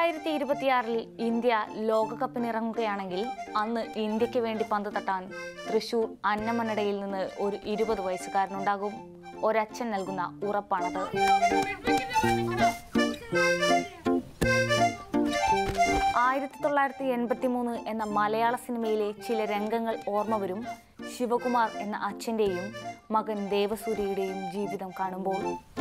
രണ്ടായിരത്തി ഇരുപത്തിയാറിൽ ഇന്ത്യ ലോകകപ്പിനിറങ്ങുകയാണെങ്കിൽ അന്ന് ഇന്ത്യക്ക് വേണ്ടി പന്ത് തട്ടാൻ തൃശൂർ അന്നമനടയിൽ നിന്ന് ഒരു ഇരുപത് വയസ്സുകാരനുണ്ടാകും ഒരച്ഛൻ നൽകുന്ന ഉറപ്പാണത് ആയിരത്തി തൊള്ളായിരത്തി എൺപത്തി മൂന്ന് എന്ന മലയാള സിനിമയിലെ ചില രംഗങ്ങൾ ഓർമ്മ വരും ശിവകുമാർ എന്ന അച്ഛൻ്റെയും മകൻ ദേവസൂര്യയുടെയും ജീവിതം കാണുമ്പോൾ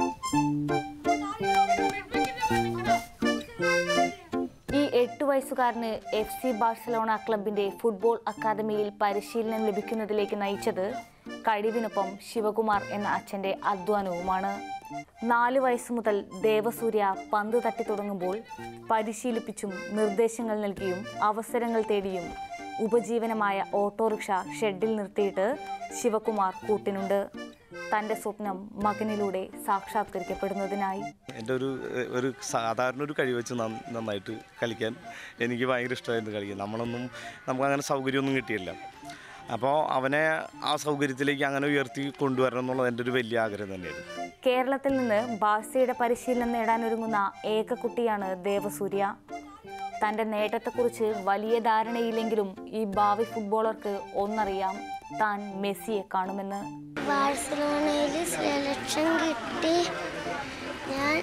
ഈ എട്ട് വയസ്സുകാരന് എഫ് സി ബാഴ്സലോണ ക്ലബിന്റെ ഫുട്ബോൾ അക്കാദമിയിൽ പരിശീലനം ലഭിക്കുന്നതിലേക്ക് നയിച്ചത് കഴിവിനൊപ്പം ശിവകുമാർ എന്ന അച്ഛന്റെ അധ്വാനവുമാണ് നാല് വയസ്സു മുതൽ ദേവസൂര്യ പന്ത് തട്ടി തുടങ്ങുമ്പോൾ പരിശീലിപ്പിച്ചും നിർദ്ദേശങ്ങൾ നൽകിയും അവസരങ്ങൾ തേടിയും ഉപജീവനമായ ഓട്ടോറിക്ഷ ഷെഡിൽ നിർത്തിയിട്ട് ശിവകുമാർ കൂട്ടിനുണ്ട് തന്റെ സ്വപ്നം മകനിലൂടെ സാക്ഷാത്കരിക്കപ്പെടുന്നതിനായി എൻ്റെ ഒരു ഒരു സാധാരണ ഒരു കഴിവ് വെച്ച് നന്ന- നന്നായിട്ട് കളിക്കാൻ എനിക്ക് ഭയങ്കര ഇഷ്ടമായിരുന്നു കളിക്കാൻ നമ്മളൊന്നും നമുക്ക് അങ്ങനെ സൗകര്യമൊന്നും കിട്ടിയില്ല അപ്പോൾ അവനെ ആ സൗകര്യത്തിലേക്ക് അങ്ങനെ ഉയർത്തി കൊണ്ടുവരണം എന്നുള്ളത് എൻ്റെ ഒരു വലിയ ആഗ്രഹം തന്നെയായിരുന്നു കേരളത്തിൽ നിന്ന് ബാഴ്സയുടെ പരിശീലനം നേടാനൊരുങ്ങുന്ന ഏക കുട്ടിയാണ് ദേവസൂര്യ തന്റെ നേട്ടത്തെക്കുറിച്ച് വലിയ ധാരണയില്ലെങ്കിലും ഈ ഭാവി ഫുട്ബോളർക്ക് ഒന്നറിയാം താൻ മെസ്സിയെ കാണുമെന്ന് ബാഴ്സലോണയിൽ സെലക്ഷൻ കിട്ടി ഞാൻ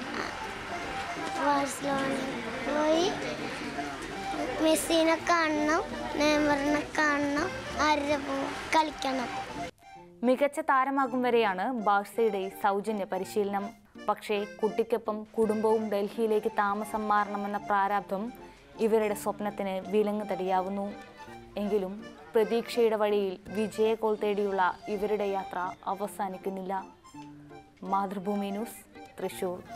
ബാഴ്സലോണയിൽ പോയി മെസ്സിനെ കാണണം നെയ്മറിനെ കാണണം ആരുടെ കളിക്കണം മികച്ച താരമാകും വരെയാണ് ബാഴ്സയുടെ സൗജന്യ പരിശീലനം പക്ഷേ കുട്ടിക്കൊപ്പം കുടുംബവും ഡൽഹിയിലേക്ക് താമസം മാറണമെന്ന പ്രാരാബ്ധം ഇവരുടെ സ്വപ്നത്തിന് വിലങ്ങ് തടിയാവുന്നു എങ്കിലും പ്രതീക്ഷയുടെ വഴിയിൽ വിജയകോൾ തേടിയുള്ള ഇവരുടെ യാത്ര അവസാനിക്കുന്നില്ല മാതൃഭൂമി ന്യൂസ് തൃശൂർ